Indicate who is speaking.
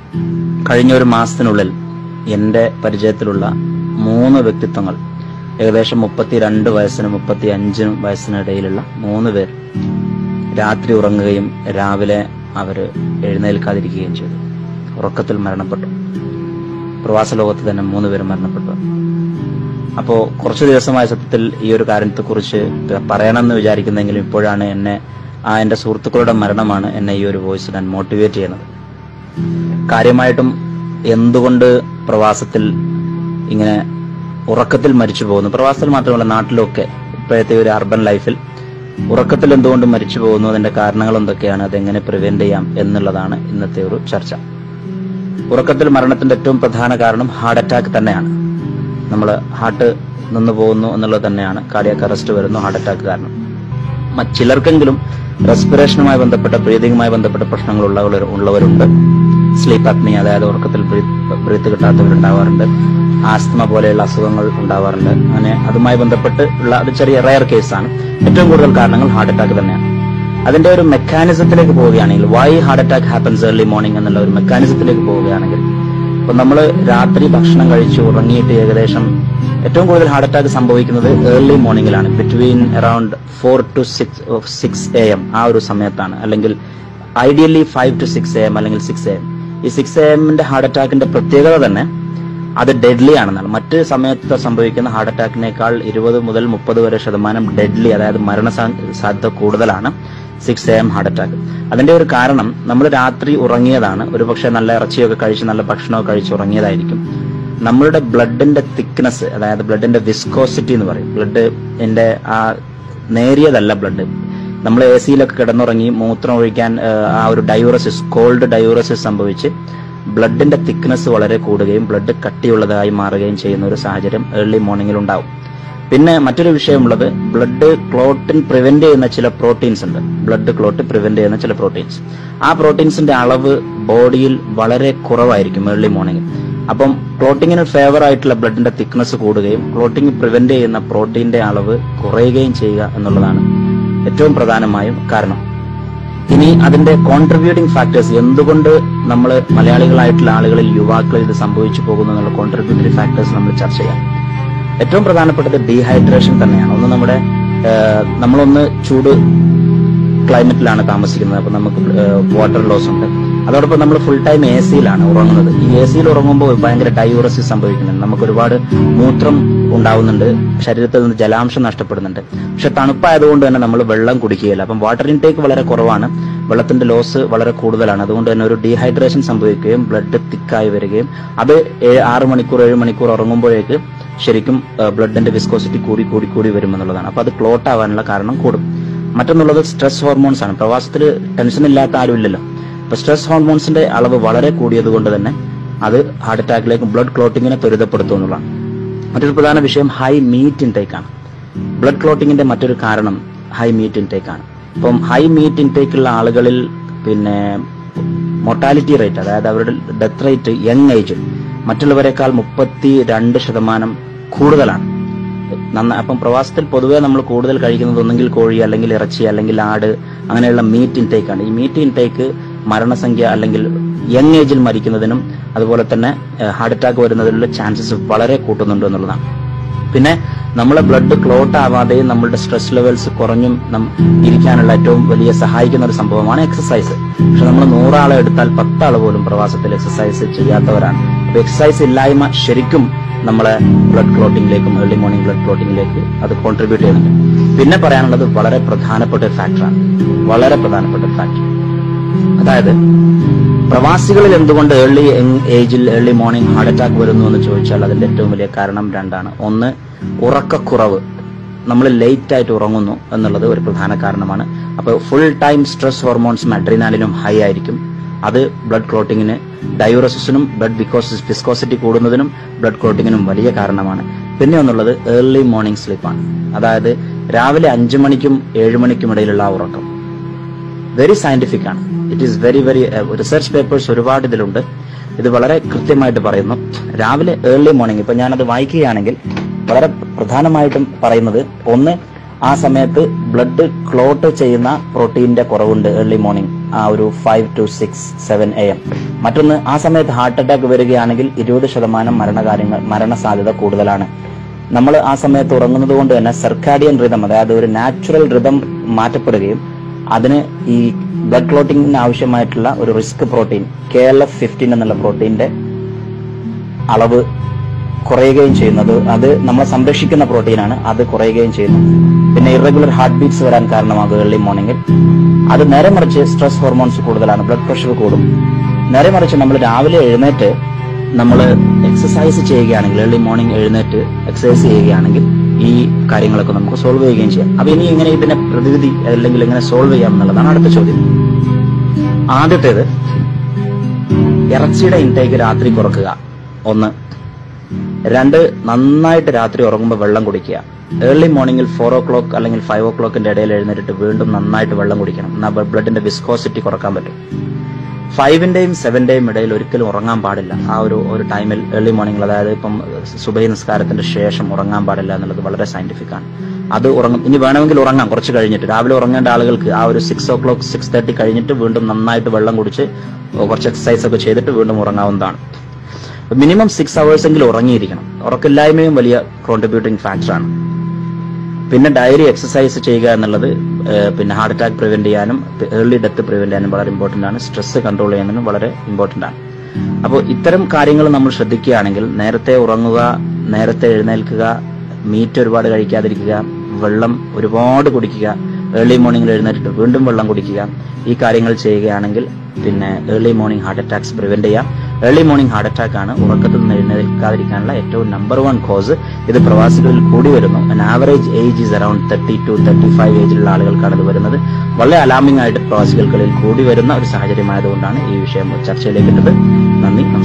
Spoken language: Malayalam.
Speaker 1: കഴിഞ്ഞ ഒരു മാസത്തിനുള്ളിൽ എൻ്റെ പരിചയത്തിലുള്ള മൂന്ന് വ്യക്തിത്വങ്ങൾ ഏകദേശം മുപ്പത്തിരണ്ട് വയസ്സിനും മുപ്പത്തി അഞ്ചിനും വയസ്സിനിടയിലുള്ള മൂന്ന് പേർ രാത്രി ഉറങ്ങുകയും രാവിലെ അവർ എഴുന്നേൽക്കാതിരിക്കുകയും ചെയ്തു ഉറക്കത്തിൽ മരണപ്പെട്ടു പ്രവാസ ലോകത്ത് തന്നെ മൂന്ന് പേര് മരണപ്പെട്ടു അപ്പോ കുറച്ചു ദിവസമായ സത്യത്തിൽ ഈ ഒരു കാര്യത്തെക്കുറിച്ച് പറയണമെന്ന് വിചാരിക്കുന്നെങ്കിലും ഇപ്പോഴാണ് എന്നെ ആ എന്റെ സുഹൃത്തുക്കളുടെ മരണമാണ് എന്നെ ഈ ഒരു വോയിസ് ഞാൻ മോട്ടിവേറ്റ് ചെയ്യുന്നത് കാര്യമായിട്ടും എന്തുകൊണ്ട് പ്രവാസത്തിൽ ഇങ്ങനെ ഉറക്കത്തിൽ മരിച്ചു പോകുന്നു പ്രവാസത്തിൽ മാത്രമല്ല നാട്ടിലൊക്കെ ഇപ്പോഴത്തെ ഒരു അർബൻ ലൈഫിൽ ഉറക്കത്തിൽ എന്തുകൊണ്ട് മരിച്ചു പോകുന്നു അതിന്റെ കാരണങ്ങൾ എന്തൊക്കെയാണ് അതെങ്ങനെ പ്രിവെന്റ് ചെയ്യാം എന്നുള്ളതാണ് ഇന്നത്തെ ഒരു ചർച്ച ഉറക്കത്തിൽ മരണത്തിന്റെ ഏറ്റവും പ്രധാന കാരണം ഹാർട്ട് അറ്റാക്ക് തന്നെയാണ് നമ്മൾ ഹാർട്ട് നിന്ന് പോകുന്നു എന്നുള്ളത് തന്നെയാണ് കാർഡിയാക്ക് അറസ്റ്റ് വരുന്നു ഹാർട്ട് അറ്റാക്ക് കാരണം മ- ചിലർക്കെങ്കിലും റെസ്പിറേഷനുമായി ബന്ധപ്പെട്ട ബ്രീതിങ്ങുമായി ബന്ധപ്പെട്ട പ്രശ്നങ്ങൾ ഉള്ളവർ ഉള്ളവരുണ്ട് സ്ലീപ്പ് അപ്നി അതായത് ഉറക്കത്തിൽ ബ്രീത്ത് കിട്ടാത്തവരുണ്ടാവാറുണ്ട് ആസ്തമ പോലെയുള്ള അസുഖങ്ങൾ ഉണ്ടാവാറുണ്ട് അങ്ങനെ അതുമായി ബന്ധപ്പെട്ട് ഉള്ള അത് ചെറിയ റയർ കേസാണ് ഏറ്റവും കൂടുതൽ കാരണങ്ങൾ ഹാർട്ട് അറ്റാക്ക് തന്നെയാണ് അതിന്റെ ഒരു മെക്കാനിസത്തിലേക്ക് പോവുകയാണെങ്കിൽ why heart attack happens early morning എന്നുള്ള ഒരു മെക്കാനിസത്തിലേക്ക് പോവുകയാണെങ്കിൽ ഇപ്പൊ നമ്മൾ രാത്രി ഭക്ഷണം കഴിച്ച് ഉറങ്ങിയിട്ട് ഏകദേശം ഏറ്റവും കൂടുതൽ ഹാർട്ട് അറ്റാക്ക് സംഭവിക്കുന്നത് ഏർലി മോർണിംഗിലാണ് between around four to six സിക്സ് എ എം ആ ഒരു സമയത്താണ് അല്ലെങ്കിൽ ideally five to six A M അല്ലെങ്കിൽ സിക്സ് എ എം ഈ സിക്സ് എ എമ്മിന്റെ ഹാർട്ട് അറ്റാക്കിന്റെ പ്രത്യേകത തന്നെ അത് ഡെഡ്ലി ആണെന്നാണ് മറ്റ് സമയത്ത് സംഭവിക്കുന്ന ഹാർട്ട് അറ്റാക്കിനേക്കാൾ ഇരുപത് മുതൽ മുപ്പത് വരെ ശതമാനം ഡെഡ്ലി അതായത് മരണ സാ- സാധ്യത കൂടുതലാണ് six A M heart attack അതിന്റെ ഒരു കാരണം നമ്മൾ രാത്രി ഉറങ്ങിയതാണ് ഒരുപക്ഷെ നല്ല ഇറച്ചിയൊക്കെ കഴിച്ച് നല്ല ഭക്ഷണമൊക്കെ കഴിച്ച് ഉറങ്ങിയതായിരിക്കും നമ്മളുടെ ബ്ലഡിന്റെ തിക്നെസ് അതായത് ബ്ലഡിന്റെ വിസ്കോസിറ്റി എന്ന് പറയും ബ്ലഡിന്റെ ആ നേരിയതല്ല ബ്ലഡ് നമ്മൾ എ സിയിലൊക്കെ കിടന്നുറങ്ങി മൂത്രം ഒഴിക്കാൻ ആ, ആ ഒരു ഡയൂറസിസ് കോൾഡ് ഡയൂറസിസ് സംഭവിച്ച് ബ്ലഡിന്റെ തിക്നെസ് വളരെ കൂടുകയും ബ്ലഡ് കട്ടിയുള്ളതായി മാറുകയും ചെയ്യുന്ന ഒരു സാഹചര്യം ഏർലി മോർണിംഗിൽ ഉണ്ടാവും പിന്നെ മറ്റൊരു വിഷയമുള്ളത് ബ്ലഡ് ക്ലോട്ടിൻ പ്രിവെന്റ് ചെയ്യുന്ന ചില പ്രോട്ടീൻസ് ഉണ്ട് ബ്ലഡ് ക്ലോട്ട് പ്രിവെന്റ് ചെയ്യുന്ന ചില പ്രോട്ടീൻസ് ആ പ്രോട്ടീൻസിന്റെ അളവ് ബോഡിയിൽ വളരെ കുറവായിരിക്കും ഏർലി മോർണിംഗിൽ അപ്പം ക്ലോട്ടിങ്ങിന് ഫേവർ ആയിട്ടുള്ള ബ്ലഡിന്റെ തിക്നെസ് കൂടുകയും ക്ലോട്ടിങ് പ്രിവെന്റ് ചെയ്യുന്ന പ്രോട്ടീന്റെ അളവ് കുറയുകയും ചെയ്യുക എന്നുള്ളതാണ് ഏറ്റവും പ്രധാനമായും കാരണം ഇനി അതിന്റെ കോൺട്രിബ്യൂട്ടിംഗ് ഫാക്ടേഴ്സ് എന്തുകൊണ്ട് നമ്മൾ മലയാളികളായിട്ടുള്ള ആളുകളിൽ യുവാക്കളിൽ ഇത് സംഭവിച്ചു പോകുന്നു എന്നുള്ള കോൺട്രിബ്യൂട്ടറി ഫാക്ടേഴ്സ് നമ്മൾ ചർച്ച ചെയ്യാം ഏറ്റവും പ്രധാനപ്പെട്ടത് ഡീഹൈഡ്രേഷൻ തന്നെയാണ് ഒന്ന് നമ്മുടെ ഏഹ്, നമ്മളൊന്ന് ചൂട് ക്ലൈമറ്റിലാണ് താമസിക്കുന്നത് അപ്പൊ നമുക്ക് വാട്ടർ ലോസ് ഉണ്ട് അതോടൊപ്പം നമ്മൾ ഫുൾ ടൈം എ സിയിലാണ് ഉറങ്ങുന്നത് ഈ എ സിയിൽ ഉറങ്ങുമ്പോൾ ഭയങ്കര ഡയൂറസിസ് സംഭവിക്കുന്നുണ്ട് നമുക്ക് ഒരുപാട് മൂത്രം ഉണ്ടാവുന്നുണ്ട് ശരീരത്തിൽ നിന്ന് ജലാംശം നഷ്ടപ്പെടുന്നുണ്ട് പക്ഷെ തണുപ്പായതുകൊണ്ട് തന്നെ നമ്മൾ വെള്ളം കുടിക്കുകയില്ല അപ്പം വാട്ടർ ഇൻടേക്ക് വളരെ കുറവാണ് വെള്ളത്തിന്റെ ലോസ് വളരെ കൂടുതലാണ് അതുകൊണ്ട് തന്നെ ഒരു ഡീഹൈഡ്രേഷൻ സംഭവിക്കുകയും ബ്ലഡ് തിക്കായി വരികയും അത് ഏഴ് ആറ് മണിക്കൂർ ഏഴ് മണിക്കൂർ ഉറങ്ങുമ്പോഴേക്ക് ശരിക്കും ബ്ലഡിന്റെ വിസ്കോസിറ്റി കൂടി കൂടി കൂടി വരുമെന്നുള്ളതാണ് അപ്പൊ അത് ക്ലോട്ട് ആവാനുള്ള കാരണം കൂടും മറ്റൊന്നുള്ളത് സ്ട്രെസ് ഹോർമോൺസ് ആണ് പ്രവാസത്തിൽ ടെൻഷൻ ഇല്ലാത്ത ആരും ഇല്ലല്ലോ അപ്പൊ സ്ട്രെസ് ഹോർമോൺസിന്റെ അളവ് വളരെ കൂടിയത് കൊണ്ട് തന്നെ അത് ഹാർട്ട് അറ്റാക്കിലേക്കും ബ്ലഡ് ക്ലോട്ടിങ്ങിനെ ത്വരിതപ്പെടുത്തും എന്നുള്ളതാണ് മറ്റൊരു പ്രധാന വിഷയം ഹൈ മീറ്റ് ഇൻടേക്ക് ആണ് ബ്ലഡ് ക്ലോട്ടിങ്ങിന്റെ മറ്റൊരു കാരണം ഹൈ മീറ്റ് ഇൻടേക്ക് ആണ് അപ്പം ഹൈ മീറ്റ് ഇൻടേക്ക് ഉള്ള ആളുകളിൽ പിന്നെ മൊർട്ടാലിറ്റി റേറ്റ് അതായത് അവരുടെ ഡെത്ത് റേറ്റ് യങ് ഏജിൽ മറ്റുള്ളവരെക്കാൾ മുപ്പത്തി രണ്ട് ശതമാനം കൂടുതലാണ് നന്ന അപ്പം പ്രവാസത്തിൽ പൊതുവെ നമ്മൾ കൂടുതൽ കഴിക്കുന്നത് ഒന്നെങ്കിൽ കോഴി അല്ലെങ്കിൽ ഇറച്ചി അല്ലെങ്കിൽ ആട് അങ്ങനെയുള്ള മീറ്റ് ഇൻടേക്ക് ആണ് ഈ മീറ്റ് ഇൻടേക്ക് മരണസംഖ്യ അല്ലെങ്കിൽ യങ് ഏജിൽ മരിക്കുന്നതിനും അതുപോലെ തന്നെ ഹാർട്ട് അറ്റാക്ക് വരുന്നതിനുള്ള ചാൻസസ് വളരെ കൂട്ടുന്നുണ്ട് എന്നുള്ളതാണ് പിന്നെ നമ്മളെ ബ്ലഡ് ക്ലോട്ട് ആവാതെയും നമ്മളുടെ സ്ട്രെസ് ലെവൽസ് കുറഞ്ഞും നം ഇരിക്കാനുള്ള ഏറ്റവും വലിയ സഹായിക്കുന്ന ഒരു സംഭവമാണ് എക്സസൈസ് പക്ഷെ നമ്മൾ നൂറാളെ എടുത്താൽ പത്താൾ പോലും പ്രവാസത്തിൽ എക്സസൈസ് ചെയ്യാത്തവരാണ് അപ്പൊ എക്സസൈസ് ഇല്ലായ്മ ശരിക്കും നമ്മളെ ബ്ലഡ് ക്ലോട്ടിങ്ങിലേക്കും ഏർലി മോർണിംഗ് ബ്ലഡ് ക്ലോട്ടിങ്ങിലേക്ക് അത് കോൺട്രിബ്യൂട്ട് ചെയ്യുന്നുണ്ട് പിന്നെ പറയാനുള്ളത് വളരെ പ്രധാനപ്പെട്ട ഒരു ഫാക്ടറാണ് വളരെ പ്രധാനപ്പെട്ട ഒരു ഫാക്ടർ അതായത് പ്രവാസികളിൽ എന്തുകൊണ്ട് ഏർലി ഏജിൽ ഏർലി മോർണിംഗ് ഹാർട്ട് അറ്റാക്ക് വരുന്നു എന്ന് ചോദിച്ചാൽ അതിന്റെ ഏറ്റവും വലിയ കാരണം രണ്ടാണ് ഒന്ന് ഉറക്കക്കുറവ് നമ്മൾ ലേറ്റ് ആയിട്ട് ഉറങ്ങുന്നു എന്നുള്ളത് ഒരു പ്രധാന കാരണമാണ് അപ്പോൾ ഫുൾ ടൈം സ്ട്രെസ് ഹോർമോൺസും അഡ്രിനാലിനും ഹൈ ആയിരിക്കും അത് ബ്ലഡ് ക്ലോട്ടിങ്ങിന് ഡയൂറസിസിനും ബ്ലഡ് ബിക്കോസിസ് വിസ്കോസിറ്റി കൂടുന്നതിനും ബ്ലഡ് ക്ലോട്ടിങ്ങിനും വലിയ കാരണമാണ് പിന്നെ ഒന്നുള്ളത് ഏർലി മോർണിംഗ് സ്ലീപ്പാണ് അതായത് രാവിലെ അഞ്ചു മണിക്കും ഏഴ് മണിക്കും ഇടയിലുള്ള ആ ഉറക്കം വെരി സയന്റിഫിക് ആണ് it is very very research papers ഒരുപാട് ഇതിലുണ്ട് ഇത് വളരെ കൃത്യമായിട്ട് പറയുന്നു രാവിലെ ഏർലി മോർണിംഗ് ഇപ്പൊ ഞാനത് വായിക്കുകയാണെങ്കിൽ വളരെ പ്രധാനമായിട്ടും പറയുന്നത് ഒന്ന് ആ സമയത്ത് ബ്ലഡ് ക്ലോട്ട് ചെയ്യുന്ന പ്രോട്ടീന്റെ കുറവുണ്ട് ഏർലി മോർണിംഗ് ആ ഒരു five to six seven A M മറ്റൊന്ന് ആ സമയത്ത് ഹാർട്ട് അറ്റാക്ക് വരികയാണെങ്കിൽ ഇരുപത് ശതമാനം മരണകാര്യങ്ങൾ മരണസാധ്യത കൂടുതലാണ് നമ്മൾ ആ സമയത്ത് ഉറങ്ങുന്നത് കൊണ്ട് തന്നെ സർക്കാഡിയൻ റിതം അതായത് ഒരു നാച്ചുറൽ റിതം മാറ്റപ്പെടുകയും അതിന് ഈ ബ്ലഡ് ക്ലോട്ടിങ്ങിന് ആവശ്യമായിട്ടുള്ള ഒരു risk protein K L F fifteen എന്നുള്ള പ്രോട്ടീന്റെ അളവ് കുറയുകയും ചെയ്യുന്നത് അത് നമ്മളെ സംരക്ഷിക്കുന്ന പ്രോട്ടീനാണ് അത് കുറയുകയും ചെയ്യുന്നു പിന്നെ ഇറഗുലർ ഹാർട്ട് ബീറ്റ്സ് വരാൻ കാരണമാകും ഏർലി മോർണിംഗിൽ അത് നേരെ മറിച്ച് സ്ട്രെസ് ഹോർമോൺസ് കൂടുതലാണ് ബ്ലഡ് പ്രഷർ കൂടും നേരെ മറിച്ച് നമ്മൾ രാവിലെ എഴുന്നേറ്റ് നമ്മൾ എക്സസൈസ് ചെയ്യുകയാണെങ്കിൽ ഏർലി മോർണിംഗ് എഴുന്നേറ്റ് എക്സസൈസ് ചെയ്യുകയാണെങ്കിൽ ഈ കാര്യങ്ങളൊക്കെ നമുക്ക് സോൾവ് ചെയ്യുകയും ചെയ്യാം അപ്പൊ ഇനി എങ്ങനെ ഇതിനെ പ്രതിവിധി അല്ലെങ്കിൽ എങ്ങനെ സോൾവ് ചെയ്യാം എന്നുള്ളതാണ് അടുത്ത ചോദ്യം ആദ്യത്തേത് ഇറച്ചിയുടെ ഇൻടേക്ക് രാത്രി കുറക്കുക ഒന്ന് രണ്ട് നന്നായിട്ട് രാത്രി ഉറങ്ങുമ്പോൾ വെള്ളം കുടിക്കുക ഏർലി മോർണിംഗിൽ ഫോർ ഓ ക്ലോക്ക് അല്ലെങ്കിൽ ഫൈവ് ഓ ക്ലോക്കിന്റെ ഇടയിൽ എഴുന്നേറ്റിട്ട് വീണ്ടും നന്നായിട്ട് വെള്ളം കുടിക്കണം എന്നാൽ ബ്ലഡിന്റെ വിസ്കോസിറ്റി കുറക്കാൻ പറ്റും ഫൈവിന്റെയും സെവന്റെയും ഇടയിൽ ഒരിക്കലും ഉറങ്ങാൻ പാടില്ല ആ ഒരു ഒരു ടൈമിൽ ഏർലി മോർണിംഗിൽ അതായത് ഇപ്പം സുബൈ നിസ്കാരത്തിന്റെ ശേഷം ഉറങ്ങാൻ പാടില്ല എന്നുള്ളത് വളരെ സയന്റിഫിക് ആണ് അത് ഉറങ്ങും ഇനി വേണമെങ്കിൽ ഉറങ്ങാം കുറച്ച് കഴിഞ്ഞിട്ട് രാവിലെ ഉറങ്ങേണ്ട ആളുകൾക്ക് ആ ഒരു six o'clock six thirty കഴിഞ്ഞിട്ട് വീണ്ടും നന്നായിട്ട് വെള്ളം കുടിച്ച് കുറച്ച് എക്സസൈസ് ഒക്കെ ചെയ്തിട്ട് വീണ്ടും ഉറങ്ങാവുന്നതാണ് മിനിമം സിക്സ് അവേഴ്സ് എങ്കിലും ഉറങ്ങിയിരിക്കണം ഉറക്കില്ലായ്മയും വലിയ കോൺട്രിബ്യൂട്ടിംഗ് ഫാക്ടറാണ് പിന്നെ ഡയറി എക്സസൈസ് ചെയ്യുക എന്നുള്ളത് ഏഹ്, പിന്നെ ഹാർട്ട് അറ്റാക്ക് പ്രിവെന്റ് ചെയ്യാനും ഏർലി ഡെത്ത് പ്രിവെന്റ് ചെയ്യാനും വളരെ ഇമ്പോർട്ടന്റ് ആണ് സ്ട്രെസ് കൺട്രോൾ ചെയ്യുന്നതിനും വളരെ ഇമ്പോർട്ടന്റ് ആണ് അപ്പോൾ ഇത്തരം കാര്യങ്ങൾ നമ്മൾ ശ്രദ്ധിക്കുകയാണെങ്കിൽ നേരത്തെ ഉറങ്ങുക നേരത്തെ എഴുന്നേൽക്കുക മീറ്റ് ഒരുപാട് കഴിക്കാതിരിക്കുക വെള്ളം ഒരുപാട് കുടിക്കുക ഏർലി മോർണിംഗിൽ എഴുന്നേറ്റിട്ട് വീണ്ടും വെള്ളം കുടിക്കുക ഈ കാര്യങ്ങൾ ചെയ്യുകയാണെങ്കിൽ പിന്നെ early morning heart attacks prevent ചെയ്യാം ഏർലി മോർണിംഗ് ഹാർട്ട് അറ്റാക്ക് ആണ് ഉറക്കത്തിൽ നിന്ന് എഴുന്നേൽക്കാതിരിക്കാനുള്ള ഏറ്റവും നമ്പർ വൺ കോസ് ഇത് പ്രവാസികളിൽ കൂടി വരുന്നു average age is around thirty to thirty five ഏജിലുള്ള ആളുകൾക്കാണ് ഇത് വരുന്നത് വളരെ അലാമിംഗ് ആയിട്ട് പ്രവാസികൾക്കിടയിൽ കൂടി വരുന്ന ഒരു സാഹചര്യമായതുകൊണ്ടാണ് ഈ വിഷയം ചർച്ചയിലേക്ക് ഇട്ടത് നന്ദി നമസ്കാരം